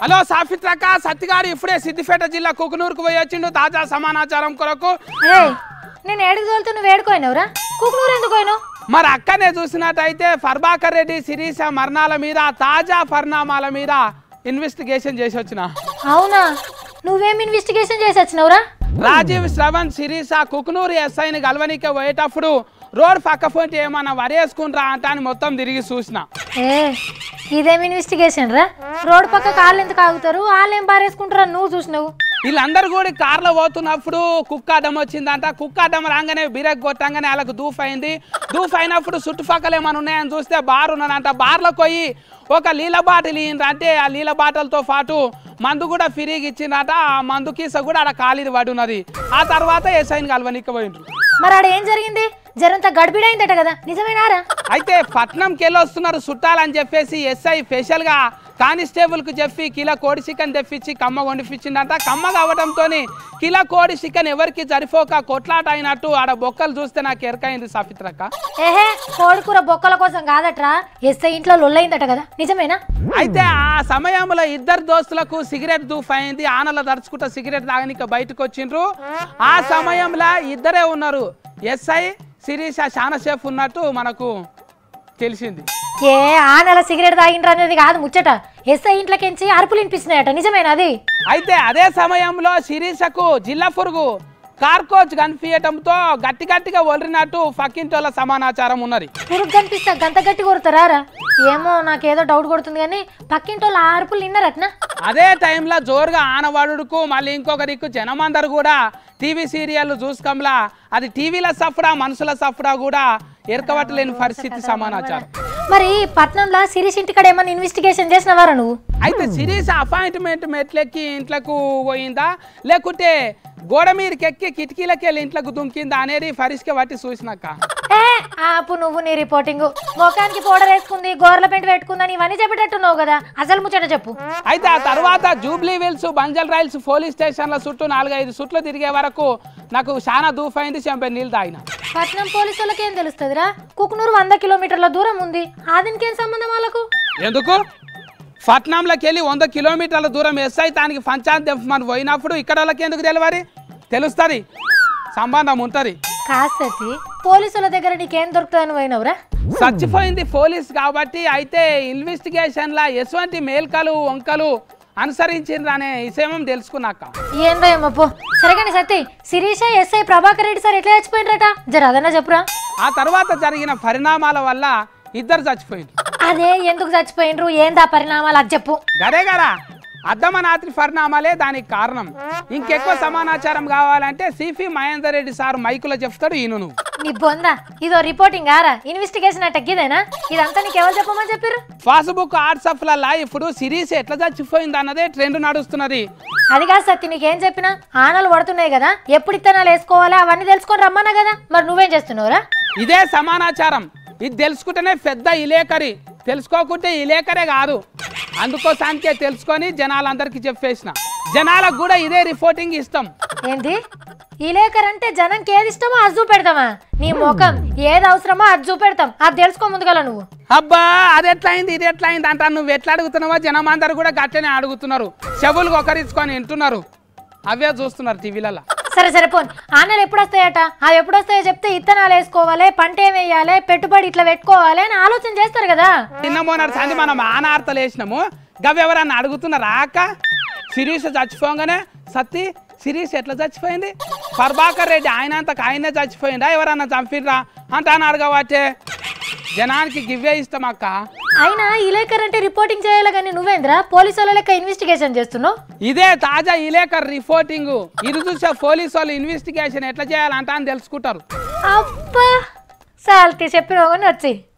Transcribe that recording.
hello సాఫిత్రక్క సత్తిగాడు ఇప్పుడే సిద్దిపేట జిల్లా కుకునూరుకు పోయి వచ్చిండు తాజా సమాచారం కొరకు రే నేను ఏడుగు తోలుతూ నువ్వు ఏడుకోయినవురా కుకునూరు ఎందుకు పోయినావు మరి అక్కనే చూసినట్టయితే ఫర్బాకర్ రెడ్డి శిరీష మరణాల మీద తాజా పరిణామాల మీద ఇన్వెస్టిగేషన్ చేసి వచ్చిన అవునా నువ్వేం ఇన్వెస్టిగేషన్ చేసి వచ్చినవురా రాజీవ్ శ్రవణ్ శిరీష కుకునూరు ఎస్ఐని గలవనికి పోయేటప్పుడు రోడ్ పక్క పోటీ ఏమన్నా వరేసుకుంటారా అంట అని మొత్తం తిరిగి చూసిన ఏ ఇదేం ఇన్వెస్టిగేషన్ రా రోడ్ పక్క కాళ్ళు ఎందుకు ఆగుతారు వాళ్ళు ఏం బారేసుకుంటారా నువ్వు చూసినావు వీళ్ళందరూ కూడా కార్లో పోతున్నప్పుడు కుక్క అడ్డం వచ్చిందంట కుక్క అడ్డం రాగానే బిరక్ కొట్టంగానే వాళ్ళకు దూఫ్ అయింది దూఫ్ అయినప్పుడు చుట్టుపక్కల ఏమైనా ఉన్నాయని చూస్తే బార్ ఉన్నదంట బార్లోకి పోయి ఒక నీళ్ళ బాటిల్ ఇయ్యండ్రు అంటే ఆ నీళ్ళ బాటిల్తో పాటు మందు కూడా ఫ్రీగా ఇచ్చిందట ఆ మందు కీస కూడా ఆడ ఖాళీది పడి ఉన్నది ఆ తర్వాత ఎస్ఐని కలవనికి పోయిండ్రు మరి ఆడ ఏం జరిగింది జరంతా గడిబిడైందట కదా నిజమేనారా అయితే పట్నంకి వెళ్ళి వస్తున్నారు చుట్టాలని చెప్పేసి ఎస్ఐ స్పెషల్గా కానిస్టేబుల్కి చెప్పి కిలో కోడి చికెన్ తెప్పించి కమ్మ వండిపించిందంట కమ్మ కావడంతో కిలో కోడి చికెన్ ఎవరికి సరిపోక కొట్లాట అయినట్టు ఆడ బొక్కలు చూస్తే నాకు ఎరకైంది సాఫిత్రక్క ఏహే కోడికూర బొక్కల కోసం కాదట్రా ఎస్ఐ ఇంట్లో లొల్లైందట కదా నిజమేనా అయితే ఆ సమయంలో ఇద్దరు దోస్తులకు సిగరెట్ దూఫ్ అయింది ఆనల దడుచుకుంటా సిగరెట్ తాగనిక బయటకు వచ్చిండ్రు ఆ సమయంలో ఇద్దరే ఉన్నారు ఎస్ఐ శిరీష చాలా సేఫ్ ఉన్నట్టు మనకు తెలిసింది ఏ ఆ నెల సిగరెట్ తాగిండ్రు అనేది కాదు ముచ్చట ఎస్ఐ ఇంట్లోకించి అరుపులు వినిపిస్తున్నాయట నిజమేనా అది అయితే అదే సమయంలో శిరీషకు జిల్లా పురుగు కార్కోచ్ కనిపించటంతో గట్టి గట్టిగా ఒలిరినట్టు పక్కింటోళ్ళ సమాచారం ఉన్నది పురుగు కనిపిస్తా గంత గట్టి కొడతారా ఏమో నాకేదో డౌట్ కొడుతుంది కానీ పక్కింటోళ్ళు ఆ అరుపులు విన్నారట్నా అదే టైంలో జోరుగా ఆనవాడుకు మళ్ళీ ఇంకొక దిక్కు జనమందరు కూడా టీవీ సీరియల్ చూసుకోంలా అది టీవీల సఫడా మనుషుల సఫడా కూడా ఎరకబట్టలేని పరిస్థితి సమాచారం మరి పట్నంలో సిరీస్ ఇంటికాడ ఏమన్నా ఇన్వెస్టిగేషన్ చేసినవారా నువ్వు అయితే సిరీస్ అపాయింట్మెంట్ మెట్లెక్కి ఇంట్లోకి పోయిందా లేకుంటే గోడ మీదకి ఎక్కి కిటికీలకి వెళ్ళి ఇంట్లోకి దుంకిందా అనేది పరిస్థితి బట్టి చూసినాక ఏ ఆపు నువ్వు నీ రిపోర్టింగ్ ముఖానికి పౌడర్ వేసుకుంది గోర్ల పెంట పెట్టుకుందని ఇవన్నీ చెప్పేటట్టున్నావు కదా అసలు ముచ్చట చెప్పు అయితే ఆ తర్వాత జూబ్లీ విల్స్ బంజల్ రైల్స్ పోలీస్ స్టేషన్ల చుట్టూ నాలుగైదు చుట్లు తిరిగే వరకు నాకు చాలా దూఫైంది చెంపే నీళ్ళు తాగిన పట్నం పోలీసు వాళ్ళకి ఏం తెలుస్తుందిరా కుకునూరు వంద కిలోమీటర్ల దూరం ఉంది ఆదినికేం సంబంధం వాళ్ళకు ఎందుకు పట్నంలోకి వెళ్ళి వంద కిలోమీటర్ల దూరం ఎస్ఐ దానికి పంచాయత్ తెంపమని పోయినప్పుడు ఇక్కడ వాళ్ళకి ఎందుకు తెలియదు తెలుస్తుంది సంబంధం ఉంటుంది కాసతి పోలీసుల దగ్గర నీకేం దొరుకుతుందని పోయినవురా చచ్చిపోయింది పోలీస్ కాబట్టి అయితే ఇన్వెస్టిగేషన్లా ఎటువంటి మేల్కలు వంకలు అనుసరించిండ్రు అనే విషయం తెలుసుకున్నాక ఏందో ఏమో పో సరేగాని సత్తి శిరీష ఎస్ఐ ప్రభాకర్ రెడ్డి సార్ ఎట్లా చచ్చిపోయినరట జర అదన్నా చెప్పురా ఆ తర్వాత జరిగిన పరిణామాల వల్ల ఇద్దరు చచ్చిపోయింది అదే ఎందుకు చచ్చిపోయినరు ఏందా పరిణామాలు అది చెప్పు గదే గరా అర్ధమనాత్రి పరిణామాలే దానికి కారణం ఇంకెక్కువ సమాచారం కావాలంటే సిఫి మహేందర్ రెడ్డి సార్ మైకులో చెప్తాడు ఈయన నువ్వు నీ బొందా ఇదో రిపోర్టింగ్ ఆరా ఇన్వెస్టిగేషన్ అట్ట ఇదేనా ఇదంతా నీకు ఎవరు చెప్పమని చెప్పారు ఫాస్బుక్ వాట్సాప్లలో ఇప్పుడు సిరీస్ ఎట్లా చచ్చిపోయింది అన్నదే ట్రెండ్ నడుస్తున్నది అది కాదు సత్తి నీకేం చెప్పినా ఆనలు పడుతున్నాయి కదా ఎప్పుడు ఇత్తనాలు వేసుకోవాలి అవన్నీ తెలుసుకొని రమ్మన్నా కదా మరి నువ్వేం చేస్తున్నావురా ఇదే సమాచారం ఇది తెలుసుకుంటేనే పెద్ద ఇలేకరి తెలుసుకోకుంటే ఇలేకరే కాదు అందుకోసానికే తెలుసుకొని జనాలందరికీ చెప్పేసిన జనాలకు కూడా ఇదే రిపోర్టింగ్ ఇస్తాం ఏంటి ఈ లేఖర్ అంటే జనంకి ఏది ఇష్టమో అది చూపెడతామా నీ ముఖం ఏది అవసరమో అది చూపెడతాం అది తెలుసుకో ముందుగల నువ్వు అబ్బా అది ఎట్లా అయింది ఇది ఎట్లా అయింది అంట నువ్వు ఎట్లా అడుగుతున్నావో జనం అందరు కూడా గట్టనే అడుగుతున్నారు చెవులు ఒకరించుకొని వింటున్నారు అవే చూస్తున్నారు టీవీలలో సరే సరే పోన్ ఆనలు ఎప్పుడు వస్తాయట అవి ఎప్పుడు వస్తాయో చెప్తే ఇత్తనాలు వేసుకోవాలి పంట ఏం వేయాలి పెట్టుబడి ఇట్లా పెట్టుకోవాలి అని ఆలోచన చేస్తారు కదా నిన్న మొన్నటి సంది మనం ఆనార్తలు వేసినాము గవి ఎవరన్నా అడుగుతున్నారా అక్క శిరీష్ చచ్చిపోగానే సత్తి శిరీష్ ఎట్లా చచ్చిపోయింది పర్భాకర్ రెడ్డి ఆయన అంతకు ఆయనే చచ్చిపోయిందా ఎవరన్నా చంపిర్రా అంత అని అడగవచ్చే జనానికి గివ్వే ఇస్తాం అక్క అయినా ఈ లేఖర్ అంటే రిపోర్టింగ్ చేయాలి కానీ నువ్వేంద్రా పోలీసు వాళ్ళ లెక్క ఇన్వెస్టిగేషన్ చేస్తున్నావు ఇదే తాజా ఇలేకర్ రిపోర్టింగ్ ఇది చూసే పోలీసు వాళ్ళు ఇన్వెస్టిగేషన్ ఎట్లా చేయాలంట అని తెలుసుకుంటారు అబ్బా సాల్తీ చెప్పిన వచ్చి